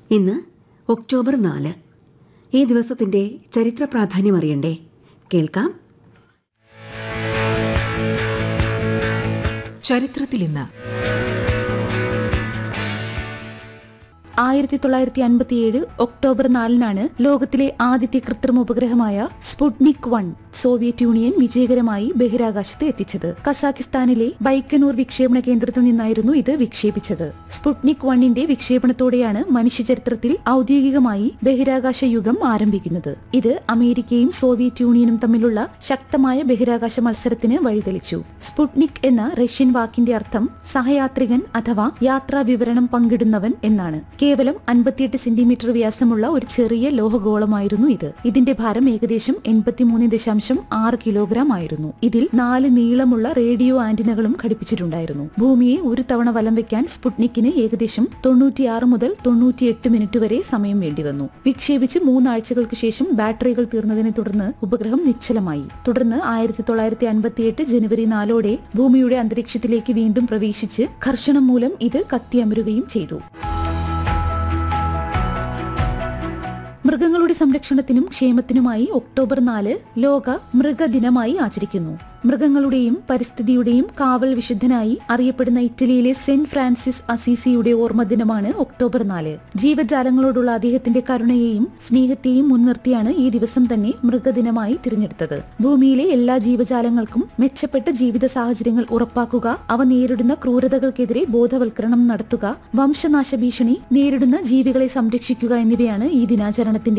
ഇന്ന് ഒക്ടോബർ നാല് ഈ ദിവസത്തിന്റെ ചരിത്ര പ്രാധാന്യം അറിയണ്ടേ കേൾക്കാം ചരിത്രത്തിൽ ഇന്ന് ആയിരത്തി തൊള്ളായിരത്തി അൻപത്തിയേഴ് ഒക്ടോബർ നാലിനാണ് ലോകത്തിലെ ആദ്യത്തെ കൃത്രിമ ഉപഗ്രഹമായ സ്പുട്നിക് വൺ സോവിയറ്റ് യൂണിയൻ വിജയകരമായി ബഹിരാകാശത്ത് എത്തിച്ചത് കസാഖിസ്ഥാനിലെ ബൈക്കനൂർ വിക്ഷേപണ കേന്ദ്രത്തിൽ നിന്നായിരുന്നു ഇത് വിക്ഷേപിച്ചത് സ്പുട്നിക് വണ്ണിന്റെ വിക്ഷേപണത്തോടെയാണ് മനുഷ്യചരിത്രത്തിൽ ഔദ്യോഗികമായി ബഹിരാകാശ യുഗം ആരംഭിക്കുന്നത് ഇത് അമേരിക്കയും സോവിയറ്റ് യൂണിയനും തമ്മിലുള്ള ശക്തമായ ബഹിരാകാശ മത്സരത്തിന് വഴിതെളിച്ചു സ്പുട്നിക് എന്ന റഷ്യൻ വാക്കിന്റെ അർത്ഥം സഹയാത്രികൻ അഥവാ യാത്രാ വിവരണം പങ്കിടുന്നവൻ എന്നാണ് കേവലം അൻപത്തിയെട്ട് സെന്റിമീറ്റർ വ്യാസമുള്ള ഒരു ചെറിയ ലോഹഗോളമായിരുന്നു ഇത് ഇതിന്റെ ഭാരം ഏകദേശം എൺപത്തിമൂന്ന് ദശാംശം ആറ് കിലോഗ്രാം ആയിരുന്നു ഇതിൽ നാല് നീളമുള്ള റേഡിയോ ആന്റിനകളും ഘടിപ്പിച്ചിട്ടുണ്ടായിരുന്നു ഭൂമിയെ ഒരു തവണ വലം വെക്കാൻ സ്പുട്നിക്കിന് ഏകദേശം തൊണ്ണൂറ്റിയാറ് മുതൽ തൊണ്ണൂറ്റിയെട്ട് മിനിറ്റ് വരെ സമയം വേണ്ടിവന്നു വിക്ഷേപിച്ച് മൂന്നാഴ്ചകൾക്ക് ശേഷം ബാറ്ററികൾ തീർന്നതിനെ തുടർന്ന് ഉപഗ്രഹം നിശ്ചലമായി തുടർന്ന് ആയിരത്തി തൊള്ളായിരത്തി അൻപത്തിയെട്ട് ജനുവരി നാലോടെ ഭൂമിയുടെ അന്തരീക്ഷത്തിലേക്ക് വീണ്ടും പ്രവേശിച്ച് ഘർഷണം മൂലം ഇത് കത്തിയമരുകയും ചെയ്തു മൃഗങ്ങളുടെ സംരക്ഷണത്തിനും ക്ഷേമത്തിനുമായി ഒക്ടോബർ നാല് ലോക മൃഗദിനമായി ആചരിക്കുന്നു മൃഗങ്ങളുടെയും പരിസ്ഥിതിയുടെയും കാവൽ വിശുദ്ധനായി അറിയപ്പെടുന്ന ഇറ്റലിയിലെ സെന്റ് ഫ്രാൻസിസ് അസീസിയുടെ ഓർമ്മ ദിനമാണ് ഒക്ടോബർ നാല് ജീവജാലങ്ങളോടുള്ള അദ്ദേഹത്തിന്റെ കരുണയെയും സ്നേഹത്തെയും മുൻനിർത്തിയാണ് ഈ ദിവസം തന്നെ മൃഗദിനമായി തിരഞ്ഞെടുത്തത് ഭൂമിയിലെ എല്ലാ ജീവജാലങ്ങൾക്കും മെച്ചപ്പെട്ട ജീവിത സാഹചര്യങ്ങൾ ഉറപ്പാക്കുക അവ നേരിടുന്ന ക്രൂരതകൾക്കെതിരെ ബോധവൽക്കരണം നടത്തുക വംശനാശ ഭീഷണി നേരിടുന്ന ജീവികളെ സംരക്ഷിക്കുക എന്നിവയാണ് ഈ ദിനാചരണത്തിന്റെ